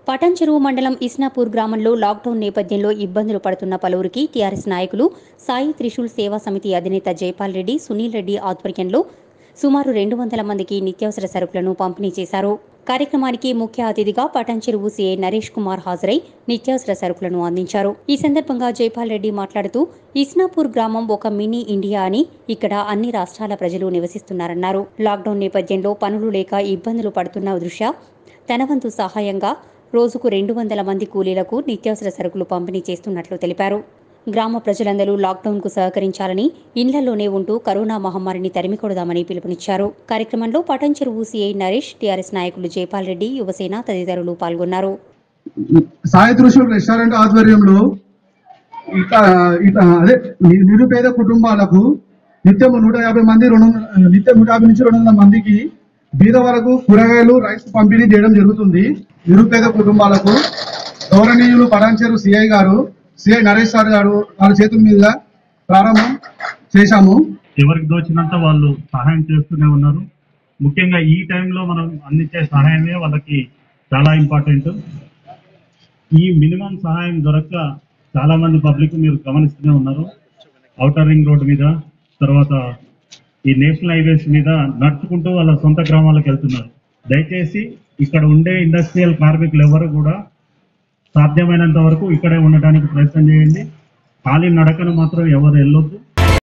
పటంచెరువు మండలం ఇస్నాపూర్ గ్రామంలో లాక్డౌన్ నేపథ్యంలో ఇబ్బందులు పడుతున్న పలువురికి టీఆర్ఎస్ నాయకులు సాయి త్రిశూల్ సేవా సమితి అధినేత జైపాల్ రెడ్డి సునీల్ రెడ్డి ఆధ్వర్యంలో సుమారు రెండు వందల మందికి నిత్యావసర సరుకులను పంపిణీ చేశారు కార్యక్రమానికి ముఖ్య అతిథిగా పటంచెరువు సీఐ నరేష్ కుమార్ హాజరై నిత్యావసర సరుకులను అందించారు ఈ సందర్భంగా జైపాల్ రెడ్డి మాట్లాడుతూ ఇస్నాపూర్ గ్రామం ఒక మినీ ఇండియా అని ఇక్కడ అన్ని రాష్ట్రాల ప్రజలు నివసిస్తున్నారన్నారు లాక్డౌన్ నేపథ్యంలో పనులు లేక ఇబ్బందులు పడుతున్న దృష్ట్యా తన వంతు సహాయంగా రోజుకు రెండు వందల మంది కూలీలకు నిత్యావసర సరుకులు పంపిణీ చేస్తున్నట్లు తెలిపారు గ్రామ ప్రజలందరూ లాక్డౌన్కు సహకరించాలని ఇళ్లలోనే ఉంటూ కరోనా మహమ్మారిని తరిమికొడదామని పిలుపునిచ్చారు కార్యక్రమంలో పటంచెరువు సీఐ నరేష్ టీఆర్ఎస్ నాయకులు జైపాల్ రెడ్డి యువసేన తదితరులు పాల్గొన్నారు సాయి త్రిశూల్ రెస్టారెంట్ ఆధ్వర్యంలో ఇక ఇక అదే ని- నిరుపేద కుటుంబాలకు నిత్యం నూట యాభై మంది రెండు వందల- నిత్యం నూట యాభై నుంచి రెండు వందల మందికి బీద వరకు కూరగాయలు రైస్ పంపిణీ చేయడం జరుగుతుంది నిరుపేద కుటుంబాలకు గౌరవనీయులు పటాన్చేరు సిఐ గారు సిఐ నరేష్ సార్ గారు వాళ్ళ చేతుల మీదుగా ప్రారంభం చేశాము ఎవరికి దోచినంత వాళ్ళు సహాయం చేస్తూనే ఉన్నారు ముఖ్యంగా ఈ టైంలో మనం అందించే సహాయమే వాళ్ళకి చాలా ఇంపార్టెంట్ ఈ మినిమం సహాయం దొరక్క చాలా మంది పబ్లిక్ మీరు గమనిస్తూనే ఉన్నారు ఔటర్ రింగ్ రోడ్ మీద తర్వాత ఈ నేషనల్ హైవేస్ మీద నడుచుకుంటూ వాళ్ళ సొంత గ్రామాలకు వెళ్తున్నారు దయచేసి ఇక్కడ ఉండే ఇండస్ట్రియల్ కార్మికులు ఎవరు కూడా సాధ్యమైనంత వరకు ఇక్కడే ఉండడానికి ప్రయత్నం చేయండి ఖాళీ నడకను మాత్రం ఎవరు వెళ్ళొద్దు